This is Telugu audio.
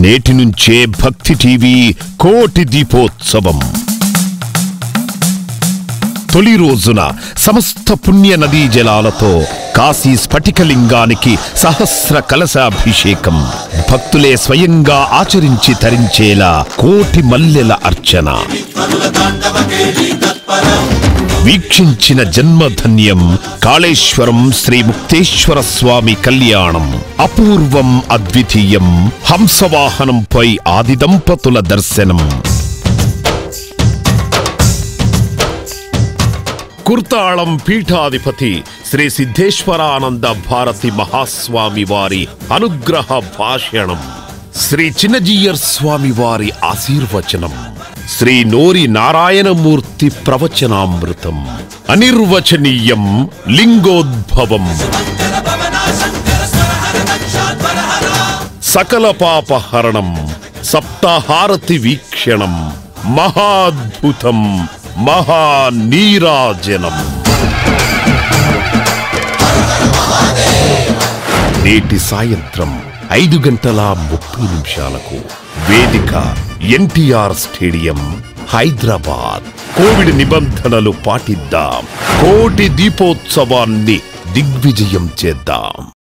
నేటి నుంచే భక్తి టీవీ కోటి దీపోత్సవం తొలి రోజున సమస్త పుణ్య నదీ జలాలతో కాశీ స్ఫటికలింగానికి సహస్ర కలశాభిషేకం భక్తులే స్వయంగా ఆచరించి తరించేలా కోటి మల్లెల అర్చన వీక్షించిన జన్మధన్యం కాళేశ్వరం శ్రీ ముక్తేశ్వర స్వామి కళ్యాణం అపూర్వం అద్వితీయం హంసవాహనంపై ఆది దంపతుల దర్శనం కుర్తాళం పీఠాధిపతి శ్రీ సిద్ధేశ్వరానంద భారతి మహాస్వామి వారి అనుగ్రహ భాషణం శ్రీ చిన్నజీయర్ స్వామి వారి ఆశీర్వచనం శ్రీ నోరి నారాయణమూర్తి ప్రవచనామృతం అనిర్వచనీయం లింగోద్భవం సకల పాపహరణం సప్తాహారతి వీక్షణం మహాద్భుతం మహానీరాజనం నేటి సాయంత్రం ఐదు గంటల ముప్పై నిమిషాలకు వేదిక ఎన్టీఆర్ స్టేడియం హైదరాబాద్ కోవిడ్ నిబంధనలు పాటిద్దాం కోటి దీపోత్సవాన్ని దిగ్విజయం చేద్దాం